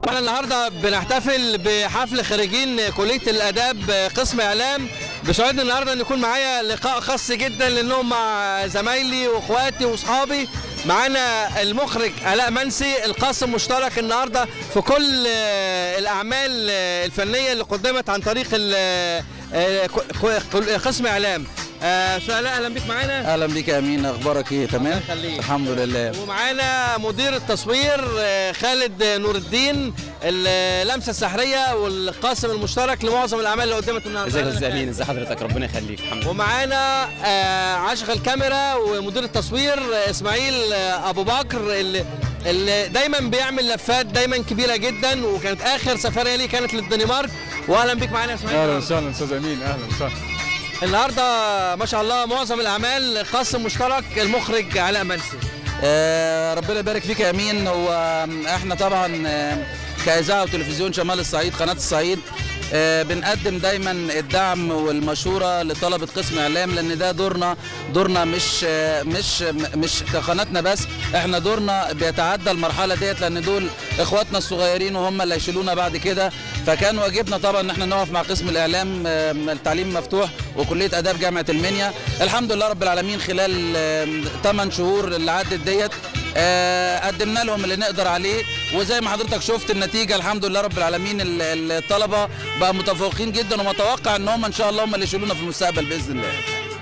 احنا النهارده بنحتفل بحفل خريجين كليه الاداب قسم اعلام بسعدني النهارده ان يكون معايا لقاء خاص جدا لانهم مع زمايلي واخواتي واصحابي معانا المخرج علاء منسي القاسم مشترك النهارده في كل آه، الاعمال آه، الفنيه اللي قدمت عن طريق ال- آه، ك- ك- قسم اعلام آه، استاذ علاء اهلا بيك معانا اهلا بيك يا امين اخبارك ايه تمام يخليك. الحمد لله ومعانا مدير التصوير آه، خالد نور الدين اللمسه السحريه والقاسم المشترك لمعظم الاعمال اللي قدمت النهارده ازيك يا أهلاً استاذ يا امين ازي حضرتك ربنا يخليك الحمد لله ومعانا آه، عاشق الكاميرا ومدير التصوير آه، اسماعيل آه، ابو بكر اللي, اللي دايما بيعمل لفات دايما كبيره جدا وكانت اخر سفريه ليه كانت للدنمارك واهلا بيك معانا يا اسماعيل اهلا وسهلا استاذ امين اهلا وسهلا النهارده ما شاء الله معظم الاعمال قاسم مشترك المخرج علاء منسي آه ربنا يبارك فيك يا امين هو احنا طبعا آه، كاذاعه وتلفزيون شمال الصعيد قناه الصعيد آه، بنقدم دايما الدعم والمشوره لطلبه قسم اعلام لان ده دورنا دورنا مش آه، مش مش كقناتنا بس احنا دورنا بيتعدى المرحله ديت لان دول اخواتنا الصغيرين وهم اللي هيشيلونا بعد كده فكان واجبنا طبعا ان احنا نقف مع قسم الاعلام آه، التعليم مفتوح وكليه اداب جامعه المنيا الحمد لله رب العالمين خلال 8 شهور اللي عدت ديت آه، قدمنا لهم اللي نقدر عليه وزي ما حضرتك شفت النتيجه الحمد لله رب العالمين ال- ال- الطلبه بقى متفوقين جدا ومتوقع ان هم ان شاء الله هم اللي يشيلونا في المستقبل باذن الله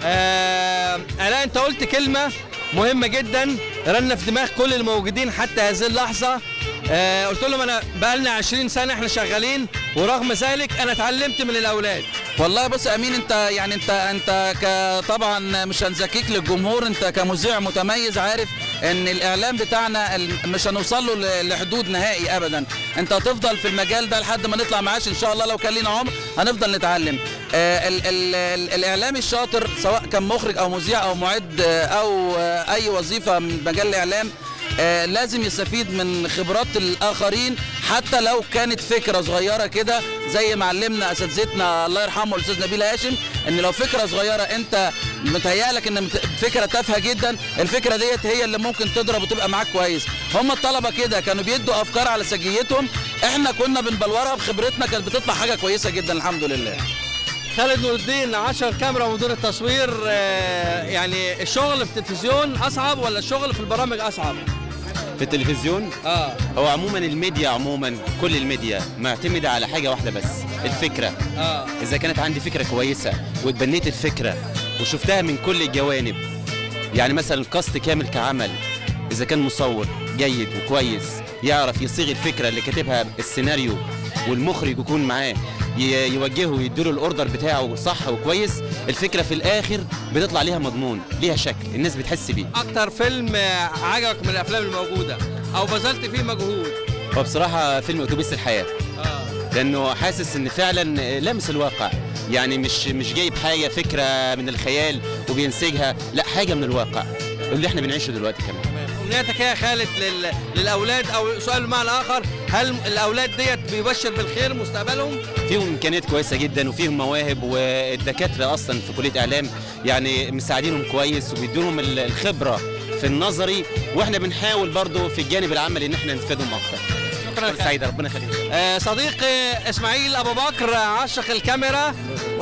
آه علاء انت قلت كلمة مهمة جدا رن في دماغ كل الموجودين حتى هذه اللحظة آه قلت لهم انا بقالنا 20 سنة احنا شغالين ورغم ذلك انا اتعلمت من الاولاد والله بص يا امين انت يعني انت انت ك- طبعا مش هنزكيك للجمهور انت كمذيع متميز عارف ان الاعلام بتاعنا ال- مش هنوصل له ل- لحدود نهائي ابدا انت هتفضل في المجال ده لحد ما نطلع معاش ان شاء الله لو كان لينا عمر هنفضل نتعلم آه ال ال ال الاعلامي الشاطر سواء كان مخرج او مذيع او معد آه، او آه، اي وظيفه من مجال الاعلام آه، لازم يستفيد من خبرات الاخرين حتى لو كانت فكره صغيره كده زي ما علمنا اساتذتنا الله يرحمه الاستاذ نبيل هاشم ان لو فكره صغيره انت متهيألك ان مت- فكره تافهه جدا الفكره ديت هي اللي ممكن تضرب وتبقى معاك كويس هم الطلبه كده كانوا بيدوا افكار على سجيتهم احنا كنا بنبلورها بخبرتنا كانت بتطلع حاجه كويسه جدا الحمد لله خالد نور الدين 10 كاميرا ومدير التصوير آه يعني الشغل في التلفزيون اصعب ولا الشغل في البرامج اصعب؟ في التلفزيون اه هو عموما الميديا عموما كل الميديا معتمده على حاجه واحده بس الفكره اه اذا كانت عندي فكره كويسه واتبنيت الفكره وشفتها من كل الجوانب يعني مثلا الكاست كامل كعمل اذا كان مصور جيد وكويس يعرف يصيغ الفكره اللي كاتبها السيناريو والمخرج يكون معاه ي- يوجهه ويديله الاوردر بتاعه صح وكويس الفكره في الاخر بتطلع ليها مضمون ليها شكل الناس بتحس بيه اكتر فيلم آه، عجبك من الافلام الموجودة او بذلت فيه مجهود هو بصراحه فيلم اتوبيس الحياه اه لانه حاسس ان فعلا لمس الواقع يعني مش مش جايب حاجه فكره من الخيال وبينسجها لا حاجه من الواقع اللي احنا بنعيشه دلوقتي كمان امنيتك إيه يا خالد لل... للاولاد او سؤال بمعنى اخر هل الاولاد ديت بيبشر بالخير مستقبلهم؟ فيهم امكانيات كويسه جدا وفيهم مواهب والدكاتره اصلا في كليه اعلام يعني مساعدينهم كويس وبيدونهم ال- الخبره في النظري واحنا بنحاول برضو في الجانب العملي ان احنا نفيدهم اكتر شكرا يا خالد. سعيد ربنا يخليك آه، صديقي اسماعيل ابو بكر عاشق الكاميرا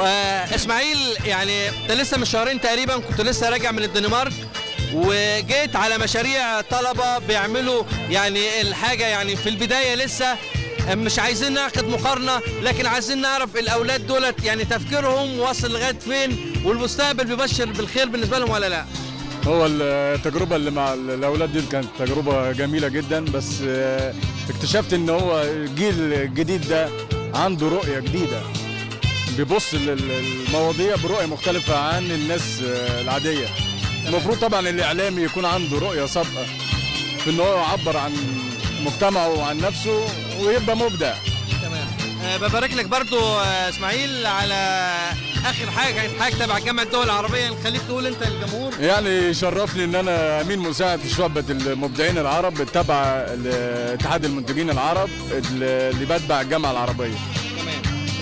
واسماعيل يعني انت لسه من شهرين تقريبا كنت لسه راجع من الدنمارك وجيت على مشاريع طلبه بيعملوا يعني الحاجه يعني في البدايه لسه مش عايزين ناخد مقارنه لكن عايزين نعرف الاولاد دولت يعني تفكيرهم واصل لغايه فين والمستقبل بيبشر بالخير بالنسبه لهم ولا لا؟ هو التجربه اللي مع الاولاد دي كانت تجربه جميله جدا بس آه، اكتشفت ان هو الجيل الجديد ده عنده رؤيه جديده بيبص للمواضيع برؤيه مختلفه عن الناس آه، العاديه المفروض طبعا الاعلامي يكون عنده رؤيه سابقه في ان هو يعبر عن مجتمعه وعن نفسه ويبقى مبدع تمام أه ببارك لك برضو آه، اسماعيل على اخر حاجه كانت حاجه تبع جامعه الدول العربيه نخليك تقول انت للجمهور يعني شرفني ان انا امين مساعد في شعبه المبدعين العرب تبع اتحاد المنتجين العرب اللي بتبع الجامعه العربيه تمام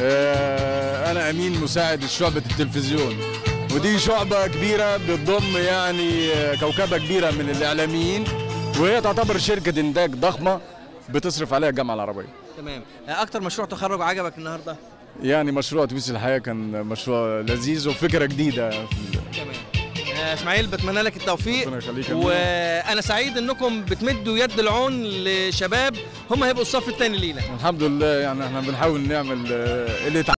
آه، انا امين مساعد شعبه التلفزيون ودي شعبه كبيره بتضم يعني كوكبه كبيره من الاعلاميين وهي تعتبر شركه انتاج ضخمه بتصرف عليها الجامعه العربيه تمام آه، اكتر مشروع تخرج عجبك النهارده يعني مشروع اتوبيس الحياه كان مشروع لذيذ وفكره جديده في تمام آه، اسماعيل بتمنى لك التوفيق ربنا يخليك يا أمير. وانا سعيد انكم بتمدوا يد العون لشباب هم هيبقوا الصف الثاني لينا الحمد لله يعني احنا بنحاول نعمل آه، اللي